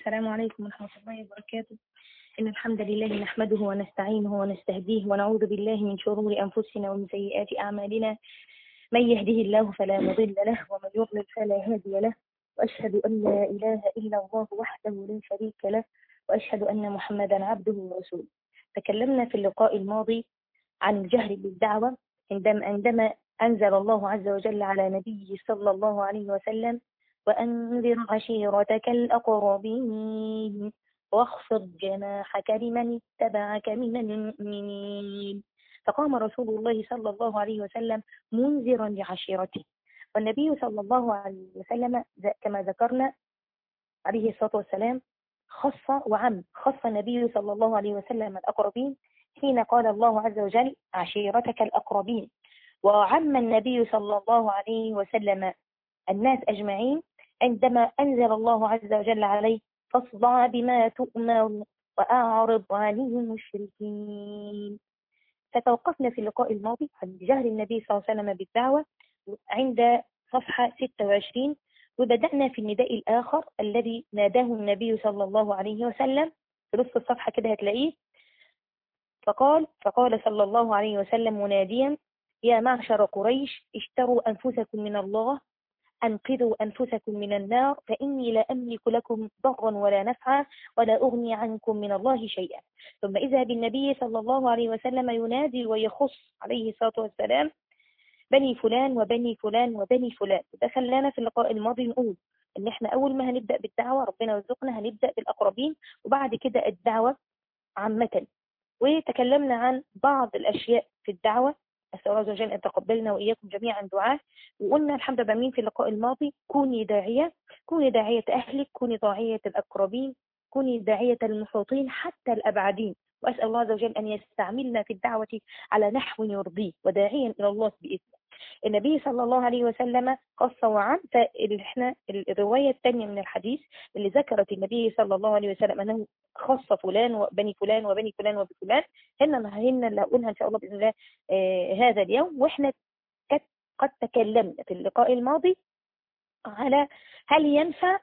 السلام عليكم ورحمة الله وبركاته إن الحمد لله نحمده ونستعينه ونستهديه ونعوذ بالله من شرور أنفسنا ومن سيئات أعمالنا من يهده الله فلا مضل له ومن يضلل فلا هادي له وأشهد أن لا إله إلا الله وحده لا شريك له وأشهد أن محمدا عبده ورسوله تكلمنا في اللقاء الماضي عن الجهر بالدعوة عندما, عندما أنزل الله عز وجل على نبيه صلى الله عليه وسلم وأنذر عشيرتك الأقربين واخفض جناحك لمن اتبعك من المؤمنين فقام رسول الله صلى الله عليه وسلم منذرا لعشيرته والنبي صلى الله عليه وسلم كما ذكرنا عليه الصلاة والسلام خص وعم خص النبي صلى الله عليه وسلم الأقربين حين قال الله عز وجل عشيرتك الأقربين وعم النبي صلى الله عليه وسلم الناس أجمعين عندما أنزل الله عز وجل عليه فاصدع بما تؤمر وأعرض عن المشركين فتوقفنا في اللقاء الماضي عن جهل النبي صلى الله عليه وسلم بالدعوة عند صفحة 26 وبدأنا في النداء الآخر الذي ناداه النبي صلى الله عليه وسلم في نصف الصفحة كده هتلاقيه فقال فقال صلى الله عليه وسلم مناديا يا معشر قريش اشتروا أنفسكم من الله أنقذوا أنفسكم من النار فإني لا أملك لكم ضرا ولا نفعا ولا أغني عنكم من الله شيئا ثم إذا بالنبي صلى الله عليه وسلم ينادي ويخص عليه الصلاة والسلام بني فلان وبني فلان وبني فلان ده خلانا في اللقاء الماضي نقول ان احنا اول ما هنبدأ بالدعوة ربنا يرزقنا هنبدأ بالأقربين وبعد كده الدعوة عامة وتكلمنا عن بعض الأشياء في الدعوة أسأل الله عز وجل أن يتقبلنا وإياكم جميعا دعاء وقلنا الحمد لله في اللقاء الماضي كوني داعية كوني داعية أهلك كوني داعية الأقربين كوني داعية المحيطين حتى الأبعدين وأسأل الله عز وجل أن يستعملنا في الدعوة على نحو يرضيه وداعيا إلى الله بإذنه النبي صلى الله عليه وسلم قص وعن فإحنا الرواية الثانية من الحديث اللي ذكرت النبي صلى الله عليه وسلم أنه خص فلان وبني فلان وبني فلان وبفلان هن هن اللي هقولها إن شاء الله بإذن الله آه هذا اليوم وإحنا قد تكلمنا في اللقاء الماضي على هل ينفع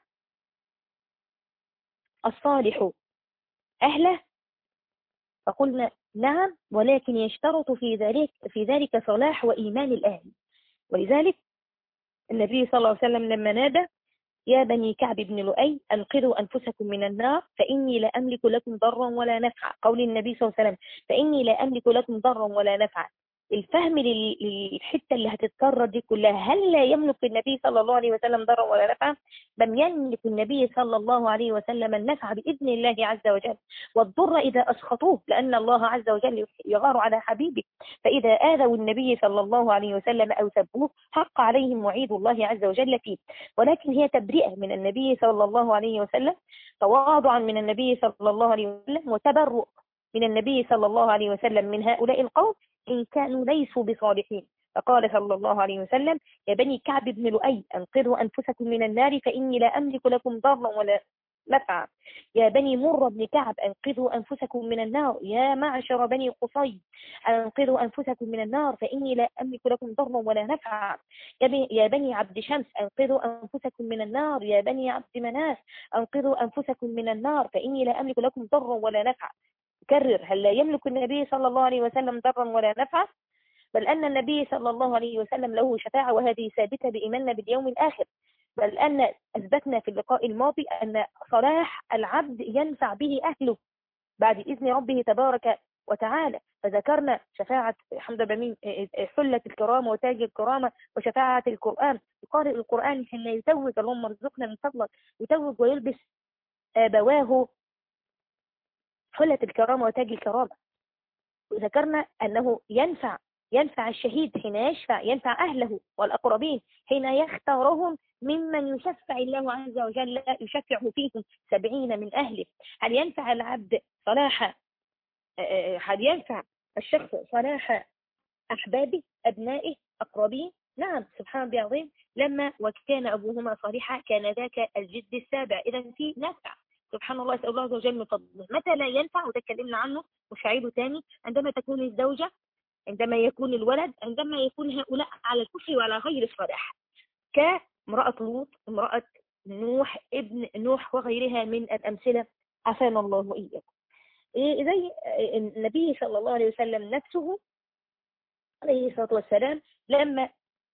الصالح أهله فقلنا نعم ولكن يشترط في ذلك في ذلك صلاح وإيمان الأهل ولذلك النبي صلى الله عليه وسلم لما نادى يا بني كعب بن لؤي أنقذوا أنفسكم من النار فإني لا أملك لكم ضرا ولا نفعا قول النبي صلى الله عليه وسلم فإني لا أملك لكم ضرا ولا نفعا الفهم للحته اللي هتتكرر دي كلها هل لا يملك النبي صلى الله عليه وسلم ضرا ولا نفعا بل يملك النبي صلى الله عليه وسلم النفع باذن الله عز وجل والضر اذا اسخطوه لان الله عز وجل يغار على حبيبه فاذا اذوا النبي صلى الله عليه وسلم او سبوه حق عليهم وعيد الله عز وجل فيه ولكن هي تبرئه من النبي صلى الله عليه وسلم تواضعا من النبي صلى الله عليه وسلم وتبرؤ من النبي صلى الله عليه وسلم من هؤلاء القوم إن كانوا ليسوا بصالحين فقال صلى الله عليه وسلم يا بني كعب بن لؤي أنقذوا أنفسكم من النار فإني لا أملك لكم ضرا ولا نفعا يا بني مر بن كعب أنقذوا أنفسكم من النار يا معشر بني قصي أنقذوا أنفسكم من النار فإني لا أملك لكم ضرا ولا نفعا يا بني عبد شمس أنقذوا أنفسكم من النار يا بني عبد مناف أنقذوا أنفسكم من النار فإني لا أملك لكم ضرا ولا نفعا كرر هل لا يملك النبي صلى الله عليه وسلم ضرا ولا نفعا بل أن النبي صلى الله عليه وسلم له شفاعة وهذه ثابتة بإيماننا باليوم الآخر بل أن أثبتنا في اللقاء الماضي أن صلاح العبد ينفع به أهله بعد إذن ربه تبارك وتعالى فذكرنا شفاعة حمد بمين حلة الكرامة وتاج الكرامة وشفاعة القرآن قارئ القرآن حين يتوج اللهم ارزقنا من فضلك يتوج ويلبس آبواه حلة الكرامة وتاج الكرامة وذكرنا أنه ينفع ينفع الشهيد حين يشفع ينفع أهله والأقربين حين يختارهم ممن يشفع الله عز وجل يشفع فيهم سبعين من أهله هل ينفع العبد صلاح هل ينفع الشخص صلاح أحبابه أبنائه أقربين نعم سبحان الله العظيم لما وكان أبوهما صالحا كان ذاك الجد السابع إذا في نفع سبحان الله اسال الله عز وجل من فضله متى لا ينفع وده اتكلمنا عنه مش هعيده تاني عندما تكون الزوجه عندما يكون الولد عندما يكون هؤلاء على الكفر وعلى غير الصلاح كامرأة لوط امرأة نوح ابن نوح وغيرها من الأمثلة عافانا الله وإياكم إيه زي النبي صلى الله عليه وسلم نفسه عليه الصلاة والسلام لما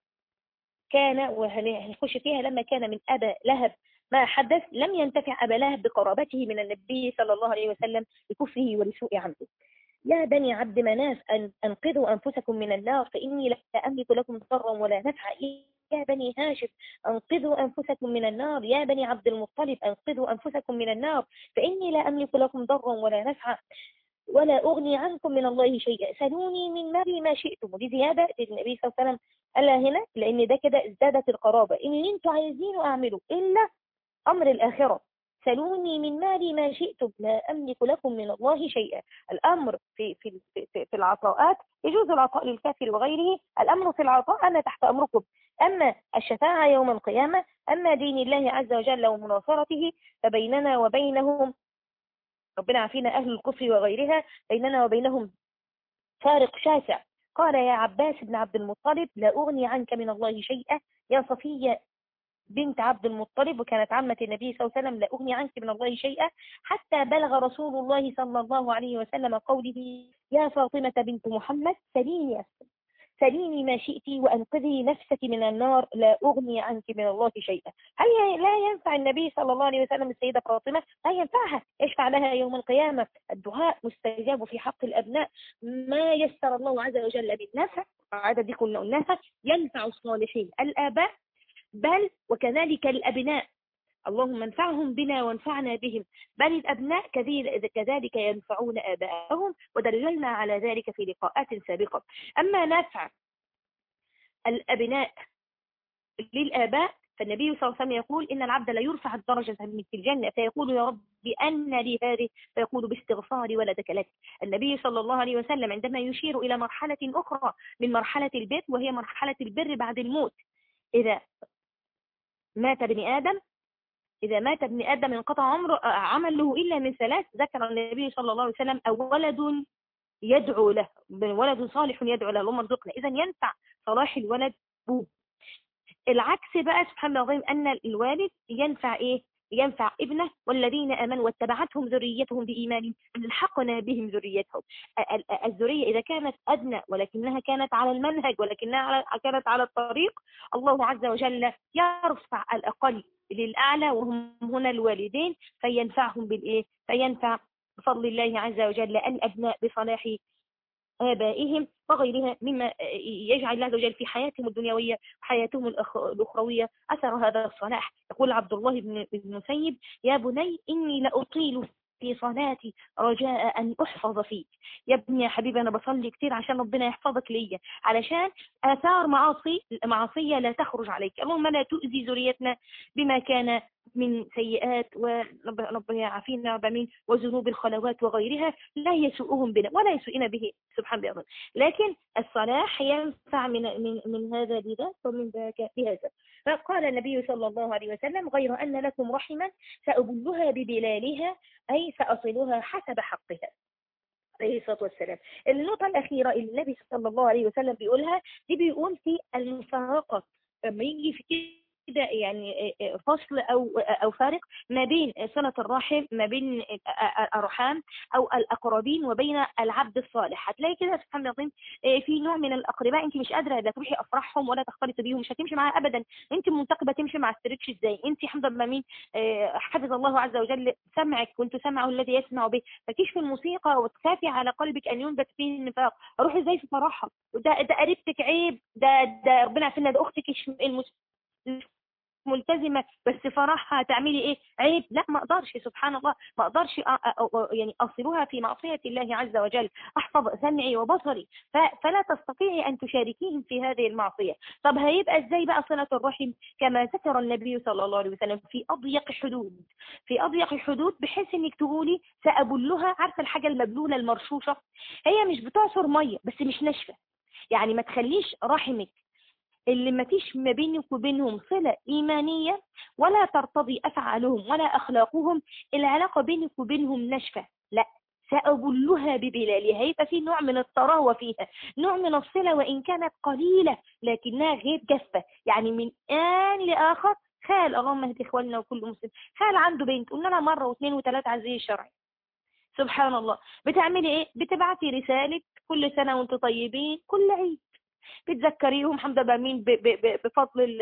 كان وهنخش فيها لما كان من أبا لهب ما حدث لم ينتفع أبا لهب بقرابته من النبي صلى الله عليه وسلم بكفره ولسوء عمله يا بني عبد مناف أن أنقذوا أنفسكم من النار فإني لا أملك لكم ضرا ولا نفعا يا بني هاشم أنقذوا أنفسكم من النار يا بني عبد المطلب أنقذوا أنفسكم من النار فإني لا أملك لكم ضرا ولا نفعا ولا أغني عنكم من الله شيئا سلوني من مالي ما شئتم ودي زيادة النبي صلى الله عليه وسلم قالها هنا لأن ده كده ازدادت القرابة إن اللي انتوا عايزينه أعمله إلا أمر الآخرة سلوني من مالي ما شئتم لا أملك لكم من الله شيئا الأمر في, في, في, في العطاءات يجوز العطاء للكافر وغيره الأمر في العطاء أنا تحت أمركم أما الشفاعة يوم القيامة أما دين الله عز وجل ومناصرته فبيننا وبينهم ربنا عافينا أهل الكفر وغيرها بيننا وبينهم فارق شاسع قال يا عباس بن عبد المطلب لا أغني عنك من الله شيئا يا صفية بنت عبد المطلب وكانت عمة النبي صلى الله عليه وسلم لا أغني عنك من الله شيئا حتى بلغ رسول الله صلى الله عليه وسلم قوله يا فاطمة بنت محمد سليني سليني ما شئت وأنقذي نفسك من النار لا أغني عنك من الله شيئا هل لا ينفع النبي صلى الله عليه وسلم السيدة فاطمة لا ينفعها يشفع لها يوم القيامة الدعاء مستجاب في حق الأبناء ما يسر الله عز وجل بالنفع عدد دي كنا قلناها ينفع الصالحين الآباء بل وكذلك الأبناء اللهم انفعهم بنا وانفعنا بهم بل الأبناء كذلك ينفعون آباءهم ودللنا على ذلك في لقاءات سابقة أما نفع الأبناء للآباء فالنبي صلى الله عليه وسلم يقول إن العبد لا يرفع الدرجة من في الجنة فيقول يا رب بأن لي هذه فيقول باستغفار ولدك لك النبي صلى الله عليه وسلم عندما يشير إلى مرحلة أخرى من مرحلة البيت وهي مرحلة البر بعد الموت إذا مات ابن آدم إذا مات ابن آدم انقطع عمره آه، عمله إلا من ثلاث ذكر النبي صلى الله عليه وسلم أو ولد يدعو له ولد صالح يدعو له اللهم ارزقنا إذا ينفع صلاح الولد بوب العكس بقى سبحان الله أن الوالد ينفع إيه ينفع ابنه والذين امنوا واتبعتهم ذريتهم بايمان الحقنا بهم ذريتهم الذريه اذا كانت ادنى ولكنها كانت على المنهج ولكنها كانت على الطريق الله عز وجل يرفع الاقل للاعلى وهم هنا الوالدين فينفعهم بالايه فينفع بفضل الله عز وجل الابناء بصلاح آبائهم وغيرها مما يجعل الله عز وجل في حياتهم الدنيوية وحياتهم الأخروية أثر هذا الصلاح يقول عبد الله بن المسيب يا بني إني لأطيل في صلاتي رجاء أن أحفظ فيك يا ابني يا حبيبي أنا بصلي كتير عشان ربنا يحفظك ليا علشان آثار معاصي معصية لا تخرج عليك اللهم لا تؤذي ذريتنا بما كان من سيئات وربنا يعافينا رب العالمين وذنوب الخلوات وغيرها لا يسوءهم بنا ولا يسوءنا به سبحان الله لكن الصلاح ينفع من من من هذا لذاك ومن ذاك لهذا فقال النبي صلى الله عليه وسلم غير أن لكم رحما سأبلها ببلالها أي سأصلها حسب حقها عليه الصلاة والسلام النقطة الأخيرة اللي النبي صلى الله عليه وسلم بيقولها دي بيقول في المفارقة لما يجي في كده يعني فصل او او فارق ما بين صله الرحم ما بين الارحام او الاقربين وبين العبد الصالح هتلاقي كده سبحان الله في نوع من الاقرباء انت مش قادره لا تروحي افراحهم ولا تختلطي بيهم مش هتمشي معاها ابدا انت منتقبه تمشي مع الستريتش ازاي انت الحمد لله مين حفظ الله عز وجل سمعك كنت سمعه الذي يسمع به فكيش في الموسيقى وتخافي على قلبك ان ينبت فيه النفاق روحي ازاي في فرحها وده ده قريبتك عيب ده ده ربنا عارفين ده اختك ملتزمه بس فرحها تعملي ايه عيب لا ما اقدرش سبحان الله ما اقدرش يعني اصلها في معصيه الله عز وجل احفظ سمعي وبصري فلا تستطيعي ان تشاركيهم في هذه المعصيه طب هيبقى ازاي بقى صله الرحم كما ذكر النبي صلى الله عليه وسلم في اضيق حدود في اضيق حدود بحيث انك تقولي سابلها عارفه الحاجه المبلوله المرشوشه هي مش بتعصر ميه بس مش ناشفه يعني ما تخليش رحمك اللي ما فيش ما بينك وبينهم صلة إيمانية ولا ترتضي أفعالهم ولا أخلاقهم العلاقة بينك وبينهم نشفة لا سأبلها ببلالها هيبقى في نوع من الطراوة فيها نوع من الصلة وإن كانت قليلة لكنها غير جافة يعني من آن لآخر خال اللهم اهد اخواننا وكل مسلم خال عنده بنت قلنا لها مره واثنين وثلاثه على الزي الشرعي سبحان الله بتعملي ايه بتبعتي رساله كل سنه وانتم طيبين كل عيد بتذكريهم حمد بامين بفضل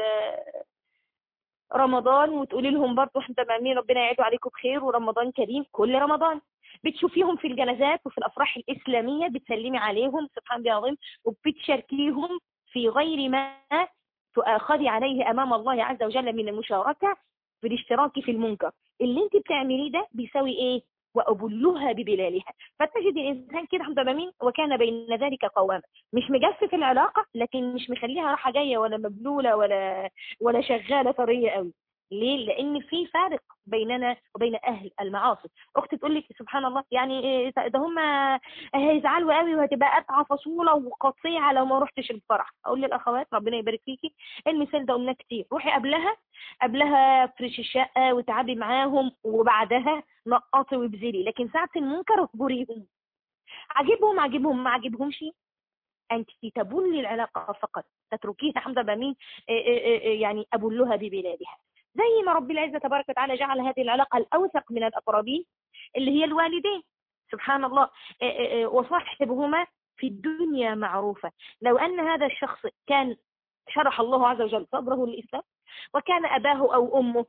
رمضان وتقولي لهم برضه حمد بامين ربنا يعيدوا عليكم بخير ورمضان كريم كل رمضان بتشوفيهم في الجنازات وفي الافراح الاسلاميه بتسلمي عليهم سبحان الله العظيم وبتشاركيهم في غير ما تؤاخذي عليه امام الله عز وجل من المشاركه في الاشتراك في المنكر اللي انت بتعمليه ده بيساوي ايه وأبلها ببلالها فتجد الإنسان كده حمد مين وكان بين ذلك قواما مش مجفف العلاقة لكن مش مخليها راحة جاية ولا مبلولة ولا ولا شغالة طرية قوي ليه؟ لأن في فارق بيننا وبين أهل المعاصي أختي تقول لك سبحان الله يعني ده هم هيزعلوا قوي وهتبقى قطعة فصولة وقطيعة لو ما رحتش الفرح أقول للأخوات ربنا يبارك فيكي المثال ده قلنا كتير روحي قبلها قبلها فرش الشقة وتعبي معاهم وبعدها نقطي وابذلي لكن ساعة المنكر اخبريهم عجبهم عجبهم ما عجبهمش أنت تبلي العلاقة فقط تتركيها حمد بمين يعني أبلها ببلادها زي ما رب العزة تبارك وتعالى جعل هذه العلاقة الأوثق من الأقربين اللي هي الوالدين سبحان الله وصاحبهما في الدنيا معروفة لو أن هذا الشخص كان شرح الله عز وجل صدره للإسلام وكان أباه أو أمه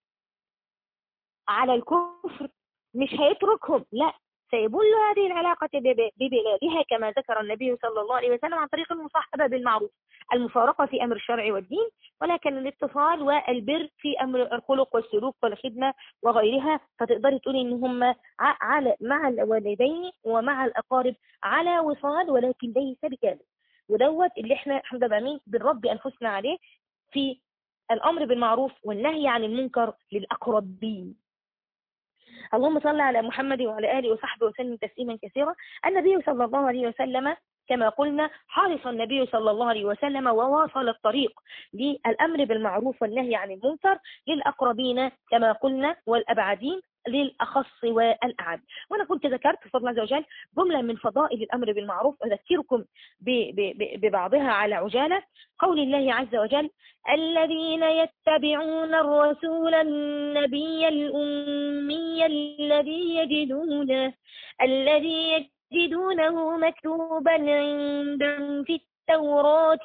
على الكفر مش هيتركهم لا سيبل هذه العلاقة ببلادها كما ذكر النبي صلى الله عليه وسلم عن طريق المصاحبة بالمعروف المفارقة في أمر الشرع والدين ولكن الاتصال والبر في أمر الخلق والسلوك والخدمة وغيرها فتقدري تقولي إن هم على مع الوالدين ومع الأقارب على وصال ولكن ليس بكامل ودوت اللي احنا الحمد لله بنربي بنربي أنفسنا عليه في الأمر بالمعروف والنهي عن المنكر للأقربين اللهم صل على محمد وعلى آله وصحبه وسلم تسليما كثيرا النبي صلى الله عليه وسلم كما قلنا حرص النبي صلى الله عليه وسلم وواصل الطريق للأمر بالمعروف والنهي عن المنكر للأقربين كما قلنا والأبعدين للأخص والأعد وأنا كنت ذكرت في الله عز وجل جملة من فضائل الأمر بالمعروف أذكركم ببعضها على عجالة قول الله عز وجل الذين يتبعون الرسول النبي الأمي الذي يجدونه الذي يجدونه مكتوبا عندهم في التوراة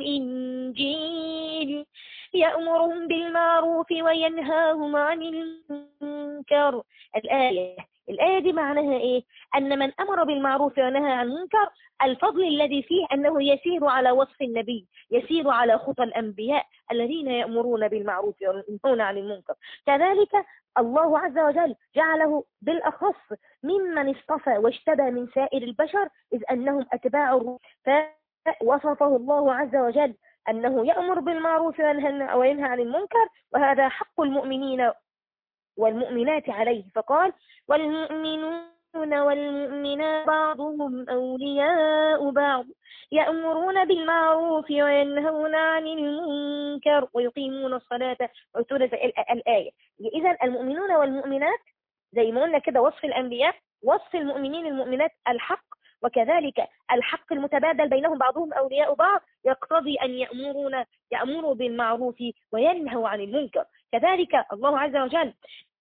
والإنجيل يأمرهم بالمعروف وينهاهم عن المنكر الآية الآية دي معناها إيه؟ أن من أمر بالمعروف ونهى عن المنكر الفضل الذي فيه أنه يسير على وصف النبي يسير على خطى الأنبياء الذين يأمرون بالمعروف وينهون عن المنكر كذلك الله عز وجل جعله بالأخص ممن اصطفى واجتبى من سائر البشر إذ أنهم أتباع الروح فوصفه الله عز وجل أنه يأمر بالمعروف وينهى عن المنكر وهذا حق المؤمنين والمؤمنات عليه فقال والمؤمنون والمؤمنات بعضهم أولياء بعض يأمرون بالمعروف وينهون عن المنكر ويقيمون الصلاة ويؤتون الآية إذا المؤمنون والمؤمنات زي ما قلنا كده وصف الأنبياء وصف المؤمنين المؤمنات الحق وكذلك الحق المتبادل بينهم بعضهم أولياء بعض يقتضي أن يأمرون يأمروا بالمعروف وينهوا عن المنكر كذلك الله عز وجل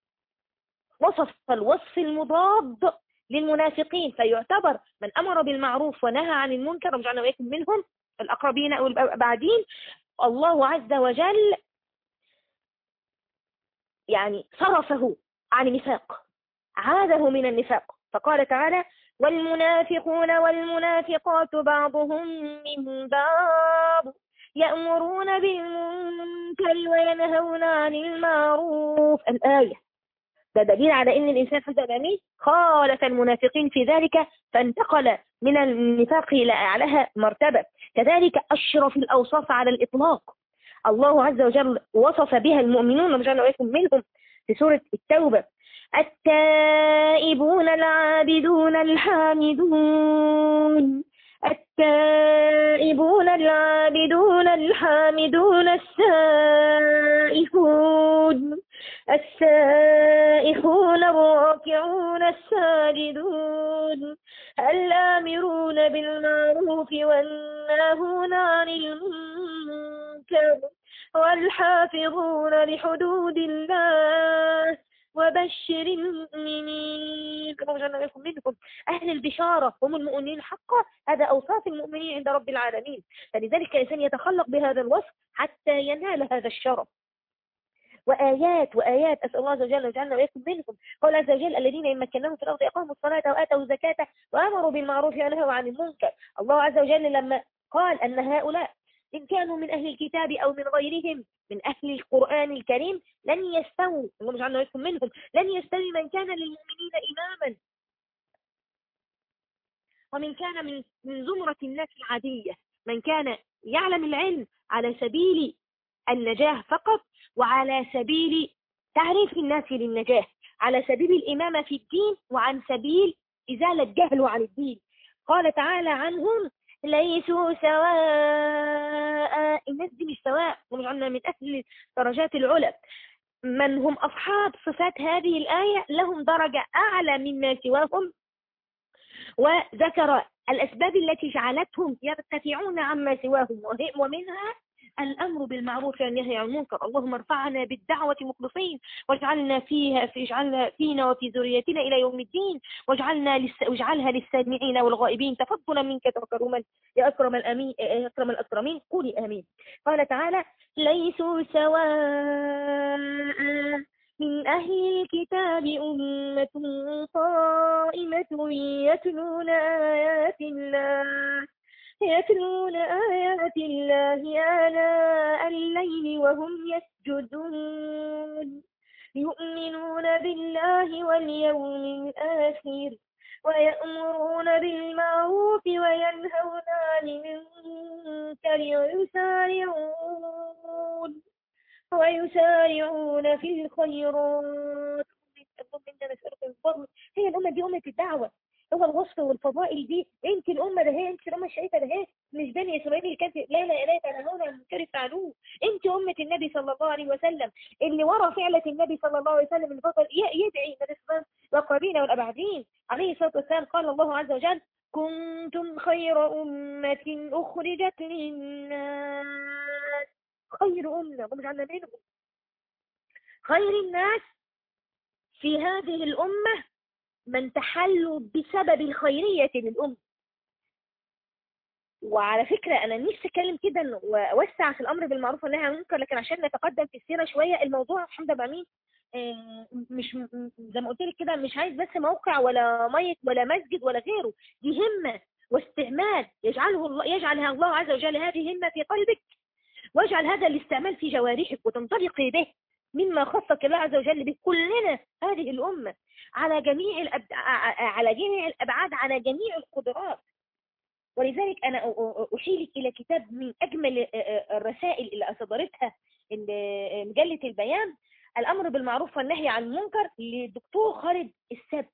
وصف الوصف المضاد للمنافقين فيعتبر من أمر بالمعروف ونهى عن المنكر رجعنا وإياكم منهم الأقربين أو البعدين الله عز وجل يعني صرفه عن النفاق عاده من النفاق فقال تعالى والمنافقون والمنافقات بعضهم من بعض يأمرون بالمنكر وينهون عن المعروف الآية ده دليل على ان الانسان حسب امين خالف المنافقين في ذلك فانتقل من النفاق الى اعلاها مرتبه كذلك اشرف الاوصاف على الاطلاق الله عز وجل وصف بها المؤمنون وجعلنا واياكم منهم في سوره التوبه التائبون العابدون الحامدون التائبون العابدون الحامدون السائحون السائحون الراكعون الساجدون الآمرون بالمعروف والناهون عن المنكر والحافظون لحدود الله وبشر المؤمنين كما وجعلنا لكم منكم أهل البشارة هم المؤمنين حقا هذا أوصاف المؤمنين عند رب العالمين فلذلك الإنسان يتخلق بهذا الوصف حتى ينال هذا الشرف وآيات وآيات أسأل الله عز وجل وجعلنا وإياكم منكم قال عز وجل الذين إن مكناهم في الأرض أقاموا الصلاة وآتوا الزكاة وأمروا بالمعروف ونهوا عن المنكر الله عز وجل لما قال أن هؤلاء إن كانوا من أهل الكتاب أو من غيرهم من أهل القرآن الكريم لن يستووا اللهم اجعلنا وإياكم منهم لن يستوي من كان للمؤمنين إماما ومن كان من من زمرة الناس العادية من كان يعلم العلم على سبيل النجاة فقط وعلى سبيل تعريف الناس للنجاة على سبيل الإمامة في الدين وعن سبيل إزالة جهل عن الدين قال تعالى عنهم ليسوا سواء الناس دي مش سواء ومجعلنا من أهل درجات العلى من هم أصحاب صفات هذه الآية لهم درجة أعلى مما سواهم وذكر الأسباب التي جعلتهم يرتفعون عما سواهم ومنها الأمر بالمعروف والنهي عن المنكر اللهم ارفعنا بالدعوة مخلصين واجعلنا فيها اجعلنا فينا وفي ذريتنا إلى يوم الدين واجعلنا لس واجعلها للسامعين والغائبين تفضلا منك وكرما يا أكرم الأمين يا أكرم الأكرمين قولي آمين قال تعالى ليسوا سواء من أهل الكتاب أمة قائمة يتلون آيات الله يتلون آيات الله آلاء الليل وهم يسجدون يؤمنون بالله واليوم الآخر ويأمرون بالمعروف وينهون عن المنكر ويسارعون ويسارعون في الخيرات اللهم إنا نسألك الفضل هي الأمة دي أمة الدعوة هو الوصف والفضائل دي انت الامه ده هي انت الامه الشريفه ده هي مش بني اسرائيل اللي كانت لا لا لا يتناهون عن المنكر فعلوه انت امه النبي صلى الله عليه وسلم اللي ورا فعله النبي صلى الله عليه وسلم الفضل يدعي من الاقربين والابعدين عليه الصلاه والسلام قال الله عز وجل كنتم خير أمة أخرجت للناس خير أمة ومجعلنا منهم خير الناس في هذه الأمة من تحلوا بسبب الخيرية للأم وعلى فكرة أنا نفسي أتكلم كده وأوسع في الأمر بالمعروف والنهي عن المنكر لكن عشان نتقدم في السيرة شوية الموضوع حمد بأمين آه، مش زي ما قلت لك كده مش عايز بس موقع ولا ميت ولا مسجد ولا غيره دي همة واستعمال يجعله الله يجعلها الله عز وجل هذه همة في قلبك واجعل هذا الاستعمال في جوارحك وتنطلقي به مما خصك الله عز وجل به كلنا هذه الأمة على جميع الأب... على جميع الأبعاد على جميع القدرات ولذلك أنا أحيلك إلى كتاب من أجمل الرسائل اللي أصدرتها مجلة البيان الأمر بالمعروف والنهي عن المنكر للدكتور خالد السبت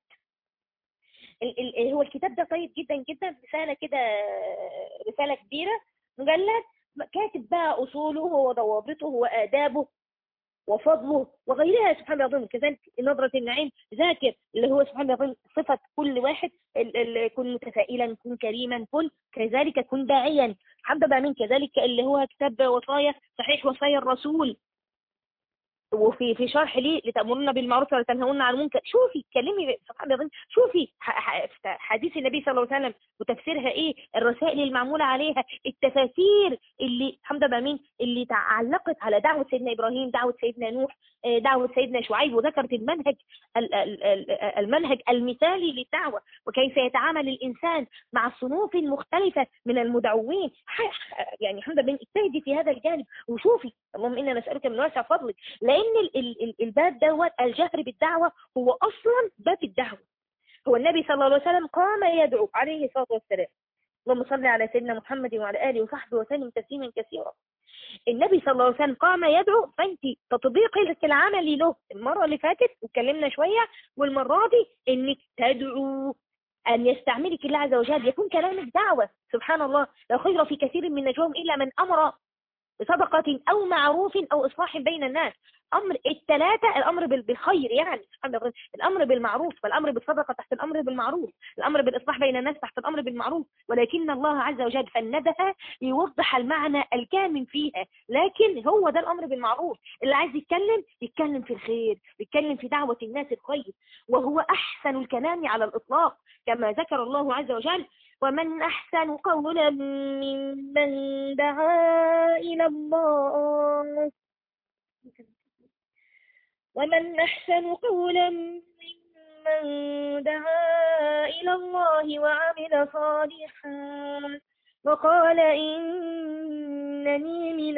هو الكتاب ده طيب جدا جدا رسالة كده رسالة كبيرة مجلد كاتب بقى أصوله وضوابطه وآدابه وفضله وغيرها سبحان الله العظيم كذلك نظرة النعيم ذاكر اللي هو سبحان الله العظيم صفة كل واحد كن متفائلا كن كريما كن كذلك كن داعيا الحمد لله من كذلك اللي هو كتاب وصايا صحيح وصايا الرسول وفي في شرح ليه لتأمرون بالمعروف ولا تنهون عن المنكر شوفي اتكلمي سبحان الله شوفي حديث النبي صلى الله عليه وسلم وتفسيرها ايه الرسائل المعمولة عليها التفاسير اللي الحمد لله مين اللي تعلقت على دعوة سيدنا إبراهيم دعوة سيدنا نوح آه، دعوة سيدنا شعيب وذكرت المنهج المنهج المثالي للدعوة وكيف يتعامل الإنسان مع الصنوف المختلفة من المدعوين يعني الحمد لله اجتهدي في هذا الجانب وشوفي اللهم إنا نسألك من واسع فضلك لأن الباب دوت الجهر بالدعوة هو أصلا باب الدعوة هو النبي صلى الله عليه وسلم قام يدعو عليه الصلاة والسلام اللهم صل على سيدنا محمد وعلى آله وصحبه وسلم تسليما كثيرا النبي صلى الله عليه وسلم قام يدعو فانت تطبيقي العملي له المرة اللي فاتت واتكلمنا شوية والمرة دي انك تدعو أن يستعملك الله عز وجل يكون كلامك دعوة سبحان الله لا خير في كثير من نجوم إلا من أمر بصدقة أو معروف أو إصلاح بين الناس أمر الثلاثة الأمر بالخير يعني سبحان الله الأمر بالمعروف والأمر بالصدقة تحت الأمر بالمعروف الأمر بالإصلاح بين الناس تحت الأمر بالمعروف ولكن الله عز وجل فندها ليوضح المعنى الكامن فيها لكن هو ده الأمر بالمعروف اللي عايز يتكلم يتكلم في الخير يتكلم في دعوة الناس الخير وهو أحسن الكلام على الإطلاق كما ذكر الله عز وجل ومن أحسن قولا ممن دعا إلى الله ومن أحسن قولا ممن دعا إلى الله وعمل صالحا وقال إنني من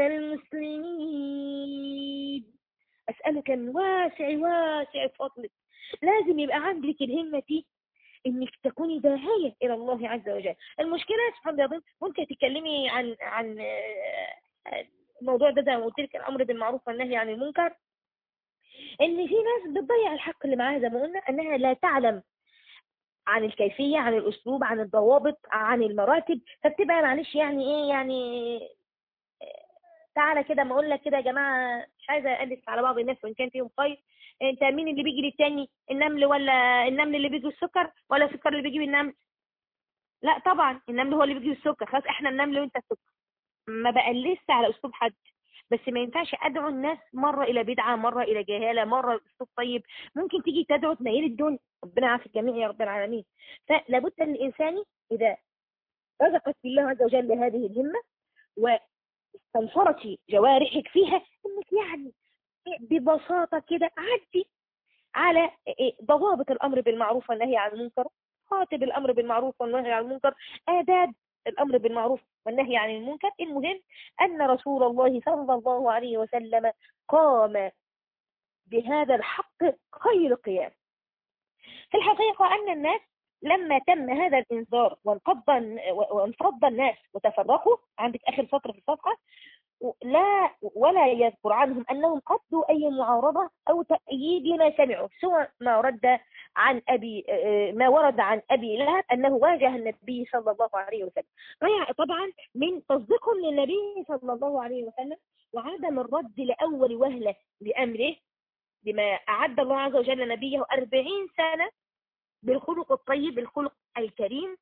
المسلمين أسألك من واسع واسع فضلك لازم يبقى عندك الهمة دي انك تكوني داعية الى الله عز وجل المشكلة سبحان الله ممكن تتكلمي عن عن الموضوع ده زي ما قلت لك الامر بالمعروف والنهي عن المنكر ان في ناس بتضيع الحق اللي معاها زي ما قلنا انها لا تعلم عن الكيفية عن الأسلوب عن الضوابط عن المراتب فبتبقى معلش يعني إيه يعني تعالى كده ما أقول لك كده يا جماعة مش عايزة أقلس على بعض الناس وإن كان فيهم خير أنت مين اللي بيجي للتاني النمل ولا النمل اللي بيجي السكر ولا السكر اللي بيجي النمل لا طبعا النمل هو اللي بيجي السكر خلاص احنا النمل وانت السكر ما بقلسش على أسلوب حد بس ما ينفعش ادعو الناس مرة الى بدعة مرة الى جهالة مرة اسلوب طيب ممكن تيجي تدعو تنيل الدنيا ربنا يعافي الجميع يا رب العالمين فلابد ان الانسان اذا رزقت بالله عز وجل هذه الهمة واستنصرت جوارحك فيها انك يعني ببساطة كده عدي على ضوابط الامر بالمعروف والنهي عن المنكر خاطب الامر بالمعروف والنهي عن المنكر آداب الأمر بالمعروف والنهي عن المنكر المهم أن رسول الله صلى الله عليه وسلم قام بهذا الحق خير قيام في الحقيقة أن الناس لما تم هذا الإنذار وانقض وانفض الناس وتفرقوا عندك آخر سطر في الصفحة لا ولا يذكر عنهم أنهم قصدوا أي معارضة أو تأييد لما سمعوا سوى ما رد عن أبي ما ورد عن أبي لهب أنه واجه النبي صلى الله عليه وسلم طبعا من تصديقهم للنبي صلى الله عليه وسلم وعدم الرد لأول وهلة لأمره بما أعد الله عز وجل نبيه أربعين سنة بالخلق الطيب الخلق الكريم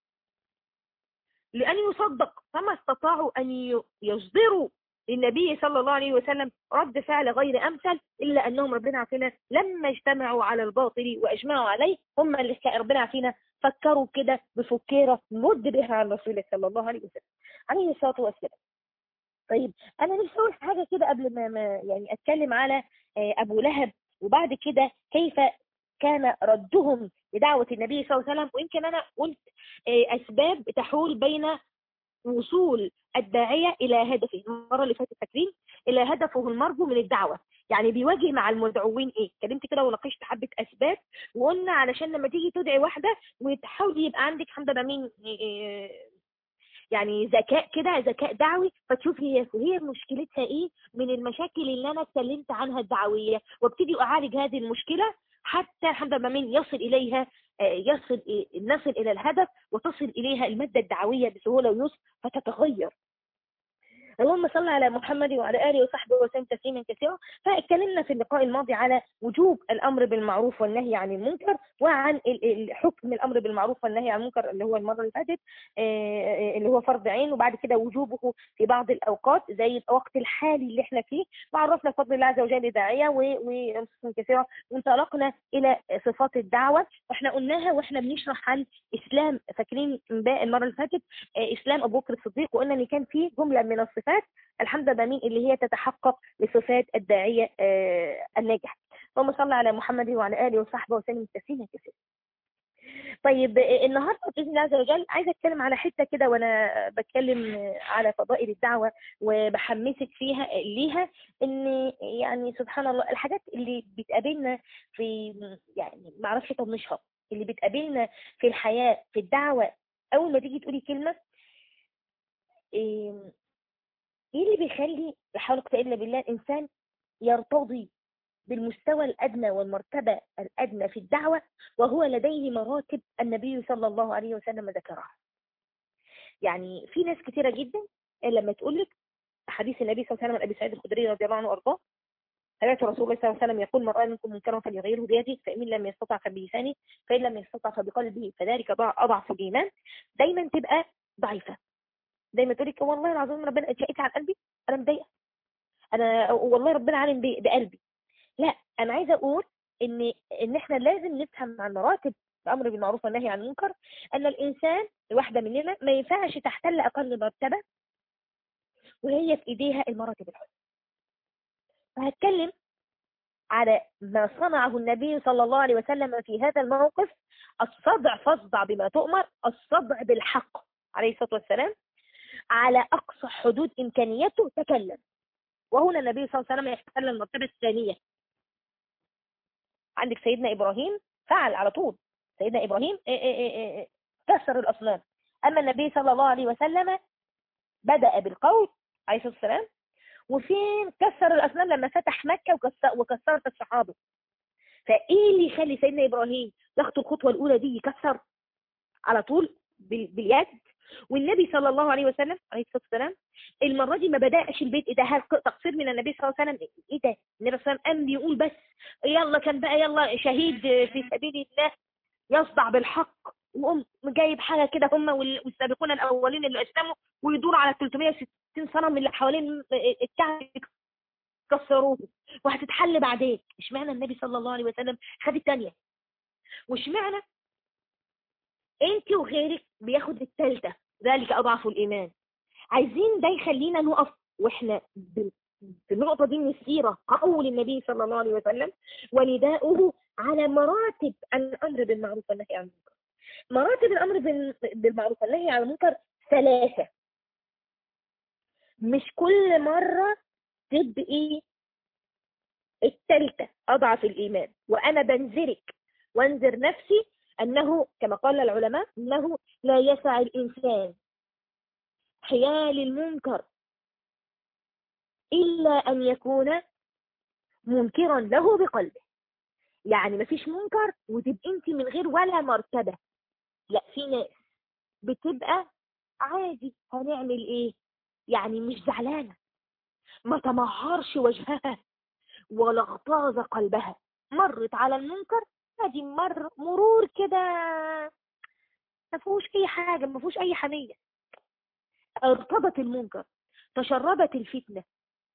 لأن يصدق فما استطاعوا أن يصدروا للنبي صلى الله عليه وسلم رد فعل غير أمثل إلا أنهم ربنا عافينا لما اجتمعوا على الباطل وأجمعوا عليه هم اللي ربنا عافينا فكروا كده بفكيرة مد بها على الرسول صلى الله عليه وسلم عليه الصلاة والسلام طيب أنا نفسي أقول حاجة كده قبل ما, ما يعني أتكلم على أبو لهب وبعد كده كيف كان ردهم لدعوة النبي صلى الله عليه وسلم ويمكن أنا قلت أسباب تحول بين وصول الداعية إلى هدفه المرة اللي فاتت فاكرين إلى هدفه المرجو من الدعوة يعني بيواجه مع المدعوين ايه اتكلمت كده وناقشت حبه اسباب وقلنا علشان لما تيجي تدعي واحده وتحاول يبقى عندك حمد مين يعني ذكاء كده ذكاء دعوي فتشوف هي هي مشكلتها ايه من المشاكل اللي انا اتكلمت عنها الدعويه وابتدي اعالج هذه المشكله حتى الحمد لله من يصل إليها يصل نصل إلى الهدف وتصل إليها المادة الدعوية بسهولة ويسر فتتغير اللهم صل على محمد وعلى آله وصحبه وسلم تسليما كثيرا فاتكلمنا في اللقاء الماضي على وجوب الأمر بالمعروف والنهي عن المنكر وعن حكم الأمر بالمعروف والنهي عن المنكر اللي هو المرة اللي فاتت اللي هو فرض عين وبعد كده وجوبه في بعض الأوقات زي الوقت الحالي اللي احنا فيه وعرفنا فضل الله عز وجل داعية ونصف كثيرة وانطلقنا إلى صفات الدعوة واحنا قلناها واحنا بنشرح عن إسلام فاكرين المرة اللي فاتت إسلام أبو بكر الصديق وقلنا إن كان فيه جملة من الصفات الصفات الحمد لله مين اللي هي تتحقق لصفات الداعية الناجح اللهم صل على محمد وعلى آله وصحبه وسلم تسليما كثيرا طيب النهارده باذن الله عز وجل عايزه اتكلم على حته كده وانا بتكلم على فضائل الدعوه وبحمسك فيها ليها ان يعني سبحان الله الحاجات اللي بتقابلنا في يعني ما اعرفش اطنشها اللي بتقابلنا في الحياه في الدعوه اول ما تيجي تقولي كلمه ايه اللي بيخلي لا حول ولا قوه الا بالله الانسان يرتضي بالمستوى الأدنى والمرتبة الأدنى في الدعوة وهو لديه مراتب النبي صلى الله عليه وسلم ذكرها يعني في ناس كتيرة جدا لما تقول لك حديث النبي صلى الله عليه وسلم عن ابي سعيد الخدري رضي الله عنه وارضاه سمعت رسول الله صلى الله عليه وسلم يقول من راى منكم منكرا فليغيره بيده فان لم يستطع فبلسانه فان لم يستطع فبقلبه فذلك ضع- اضعف الايمان دايما تبقى ضعيفه دايما تقول لك والله العظيم ربنا اتشقيت عن قلبي انا مضايقه انا والله ربنا عالم ب- بقلبي لا انا عايزه اقول ان ان احنا لازم نفهم عن مراتب الامر بالمعروف والنهي عن المنكر ان الانسان الواحده مننا ما ينفعش تحتل اقل مرتبه وهي في ايديها المراتب العليا فهتكلم على ما صنعه النبي صلى الله عليه وسلم في هذا الموقف الصدع فاصدع بما تؤمر الصدع بالحق عليه الصلاه والسلام على اقصى حدود امكانيته تكلم وهنا النبي صلى الله عليه وسلم يحتل المرتبه الثانيه عندك سيدنا ابراهيم فعل على طول سيدنا ابراهيم إيه إيه إيه إيه كسر الاصنام اما النبي صلى الله عليه وسلم بدا بالقول عليه الصلاه والسلام وفين كسر الاصنام لما فتح مكه وكسر وكسرت الصحابه فايه اللي يخلي سيدنا ابراهيم يخطو الخطوه الاولى دي يكسر على طول بال- باليد والنبي صلى الله عليه وسلم عليه الصلاه والسلام المره دي ما بداش البيت ايه ده هل تقصير من النبي صلى الله عليه وسلم ايه ده النبي صلى الله عليه وسلم قام بيقول بس يلا كان بقى يلا شهيد في سبيل الله يصدع بالحق وقوم جايب حاجه كده هم وال- والسابقون الاولين اللي اسلموا ويدور على 360 صنم اللي حوالين الكعبه كسروه وهتتحل بعدين اشمعنى النبي صلى الله عليه وسلم خد الثانيه واشمعنى انت وغيرك بياخد الثالثه ذلك اضعف الايمان عايزين ده يخلينا نقف واحنا ب- في النقطة دي من السيرة قول النبي صلى الله عليه وسلم ونداؤه على مراتب الأمر بالمعروف والنهي عن المنكر مراتب الأمر بال- بالمعروف والنهي عن المنكر ثلاثة مش كل مرة تبقي التالتة أضعف الإيمان وأنا بنذرك وانذر نفسي أنه كما قال العلماء أنه لا يسع الإنسان حيال المنكر إلا أن يكون منكرا له بقلبه يعني مفيش منكر وتبقى انت من غير ولا مرتبة لا في ناس بتبقى عادي هنعمل ايه يعني مش زعلانة ما تمهرش وجهها ولا اغتاظ قلبها مرت على المنكر ادي مر مرور كده ما فيهوش اي حاجة ما فيهوش اي حمية ارتبط المنكر تشربت الفتنة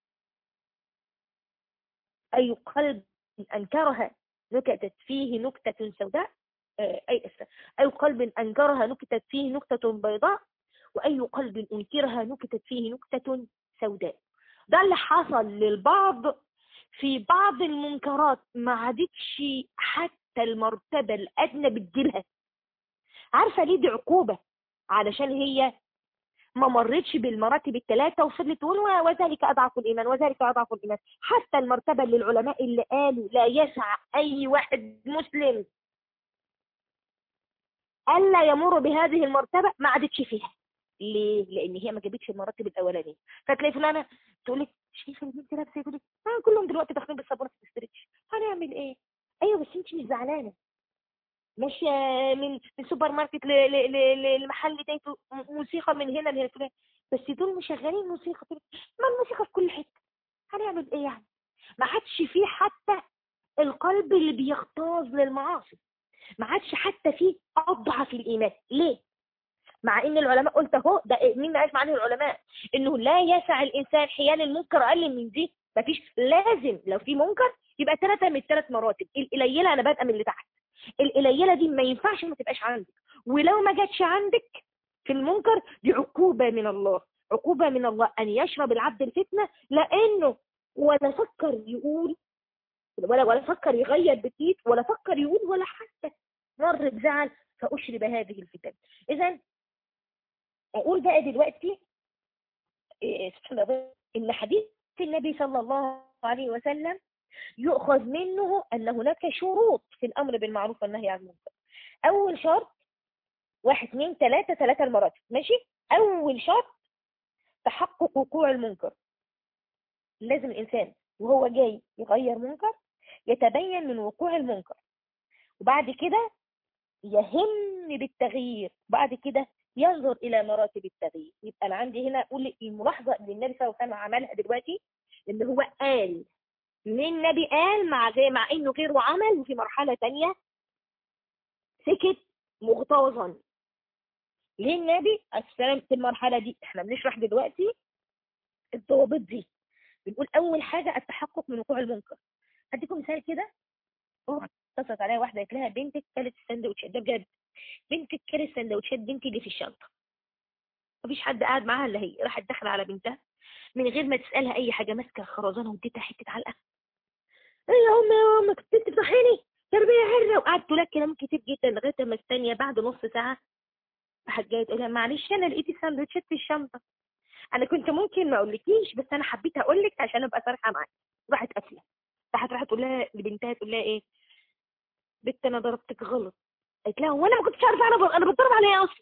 أي قلب أنكرها نكتت فيه نكتة سوداء آه، أي أسف. أي قلب أنكرها نكتت فيه نكتة بيضاء وأي قلب أنكرها نكتت فيه نكتة سوداء ده اللي حصل للبعض في بعض المنكرات ما عادتش حتى المرتبة الأدنى بتجيلها عارفة ليه دي عقوبة علشان هي ما مرتش بالمراتب الثلاثة وفضلت تقول "و- وذلك أضعف الإيمان وذلك أضعف الإيمان حتى المرتبة اللي العلماء اللي قالوا لا يسع أي واحد مسلم ألا يمر بهذه المرتبة ما عادتش فيها ليه؟ لأن هي ما جابتش المراتب الأولانية فتلاقي فلانة تقول لك شايفة البنت لابسة تقول لك آه كلهم دلوقتي داخلين بالصابونة في الاسترتش هنعمل إيه؟ أيوه بس أنت مش زعلانة ماشية من من سوبر ماركت ل- ل- ل- لمحل دايته موسيقى من هنا لهنا فلان. بس دول مشغلين موسيقى تقول لك، ما الموسيقى في كل حتة هنعمل ايه يعني ما عادش فيه حتى القلب اللي بيغتاظ للمعاصي ما عادش حتى فيه اضعف الايمان ليه مع ان العلماء قلت اهو ده مين عارف معنى العلماء انه لا يسع الانسان حيال المنكر اقل من دي مفيش لازم لو في منكر يبقى ثلاثه من الثلاث مراتب القليله انا بادئه من اللي تحت القليله دي ما ينفعش ما تبقاش عندك ولو ما جاتش عندك في المنكر دي عقوبه من الله عقوبه من الله ان يشرب العبد الفتنه لانه ولا فكر يقول ولا ولا فكر يغير بكيت ولا فكر يقول ولا حتى مر بزعل فاشرب هذه الفتن اذا اقول بقى دلوقتي إيه، سبحان الله ان حديث النبي صلى الله عليه وسلم يؤخذ منه ان هناك شروط في الامر بالمعروف والنهي عن المنكر اول شرط واحد اثنين ثلاثة ثلاثة المراتب ماشي اول شرط تحقق وقوع المنكر لازم الانسان وهو جاي يغير منكر يتبين من وقوع المنكر وبعد كده يهم بالتغيير بعد كده ينظر إلى مراتب التغيير يبقى أنا عندي هنا أقول الملاحظة اللي النبي صلى الله عليه وسلم عملها دلوقتي إن هو قال ليه النبي قال مع زي مع إنه غيره عمل وفي مرحلة تانية سكت مغتاظا ليه النبي السلام في المرحلة دي احنا بنشرح دلوقتي الضوابط دي بنقول أول حاجة التحقق من وقوع المنكر هديكم مثال كده أخت اتصلت عليا واحدة قالت لها بنتك كلت السندوتشات ده بجد بنتك كلت السندوتشات بنتي اللي في الشنطة مفيش حد قاعد معاها الا هي راحت داخله على بنتها من غير ما تسالها اي حاجه ماسكه الخرزانه واديتها حته علقه ايه يا امي يا امك انت بتصحيني تربيه حره وقعدت تقول لك كلام كتير جدا لغايه ما الثانيه بعد نص ساعه راحت جايه تقول لها معلش انا لقيت السندوتشات في الشنطه انا كنت ممكن ما اقولكيش بس انا حبيت اقول لك عشان ابقى صريحه معاك راحت قافله راحت راحت تقول لها لبنتها تقول لها ايه بنت انا ضربتك غلط قالت لها هو انا ما كنتش عارفه انا ب- انا بتضرب على ايه اصلا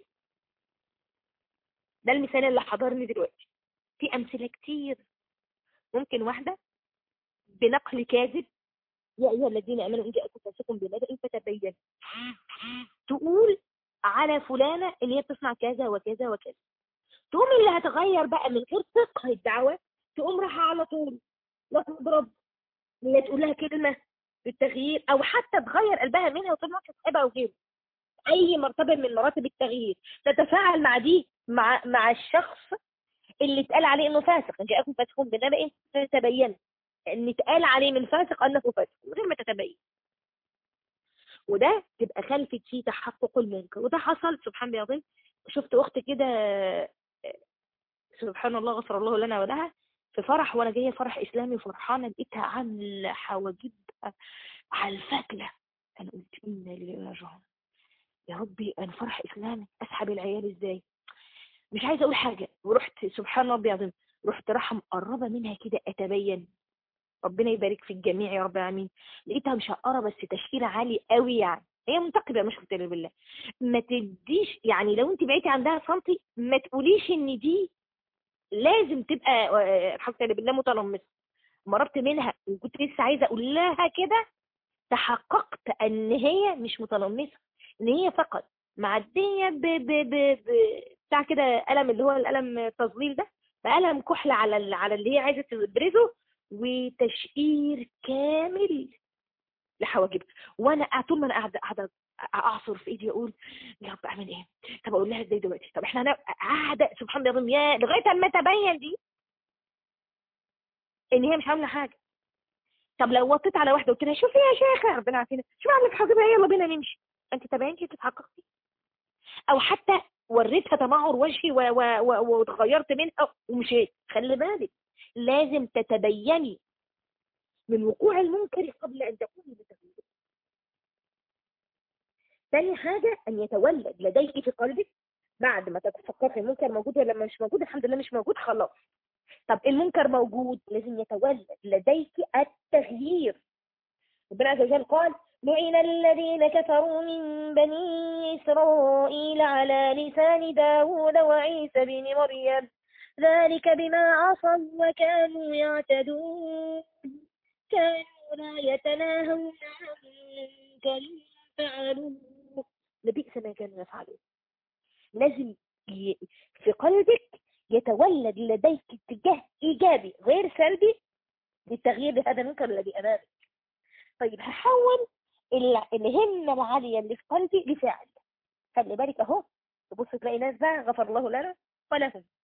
ده المثال اللي حضرني دلوقتي في امثله كتير ممكن واحده بنقل كاذب يا ايها الذين امنوا ان جاءكم فاسق بنبأ فتبين تقول على فلانه ان هي بتصنع كذا وكذا وكذا تقوم اللي هتغير بقى من غير فقه الدعوه تقوم رايحه على طول لا تضرب لا تقول لها كلمه بالتغيير او حتى تغير قلبها منها وتقول لها صاحبها وغيره اي مرتبه من مراتب التغيير تتفاعل مع دي مع مع الشخص اللي اتقال عليه انه فاسق ان جاءكم فاسق بنبأ فتبين ان اتقال عليه من فاسق انه فاسق من غير ما تتبين وده تبقى خلفت فيه تحقق المنكر وده حصل سبحان الله العظيم شفت اخت كده سبحان الله غفر الله لنا ولها في فرح وانا جايه فرح اسلامي وفرحانه لقيتها عامله حواجبها على الفتله انا قلت انا لله راجعون يا ربي انا فرح اسلامي اسحب العيال ازاي مش عايزه اقول حاجه ورحت سبحان ربي العظيم رحت رايحه مقربه منها كده اتبين ربنا يبارك في الجميع يا رب العالمين لقيتها مشقره بس تشكيله عالي قوي يعني هي منتقبه مش قتل بالله ما تديش يعني لو انت بقيتي عندها سنتي ما تقوليش ان دي لازم تبقى آه، حق بالله متنمصه مررت منها وكنت لسه عايزه اقول لها كده تحققت ان هي مش متنمصه ان هي فقط معديه ب ب ب ب بتاع كده قلم اللي هو القلم التظليل ده بقلم كحل على ال- على اللي هي عايزه تبرزه وتشقير كامل لحواجبها وانا قاعد- طول ما انا قاعده قاعده اعصر في ايدي اقول يا رب اعمل ايه طب اقول لها ازاي دلوقتي طب احنا هنبقى قاعده سبحان الله العظيم يا لغايه اما تبين دي ان هي مش عامله حاجه طب لو وطيت على واحده قلت لها شوفي يا شيخه ربنا عارفين شوفي عامله في حاجبها يلا بينا نمشي انت تبينتي تتحققتي او حتى وريتها تمعر وجهي و- و- و- واتغيرت منها ومشيت خلي بالك لازم تتبيني من وقوع المنكر قبل ان تقومي بتغييره ثاني حاجة أن يتولد لديك في قلبك بعد ما تتفكري المنكر موجود ولا مش موجود الحمد لله مش موجود خلاص طب المنكر موجود لازم يتولد لديك التغيير ربنا عز وجل قال لعن الذين كفروا من بني إسرائيل على لسان داود وعيسى بن مريم ذلك بما عصوا وكانوا يعتدون كانوا لا يتناهون عن منكر فعلوه لبئس ما كانوا يفعلون لازم ي... في قلبك يتولد لديك اتجاه ايجابي غير سلبي للتغيير بهذا المنكر الذي امامك طيب هحول ال- الهمه العاليه اللي في قلبي لفعل خلي بالك اهو تبص تلاقي ناس بقى غفر الله لنا ولهم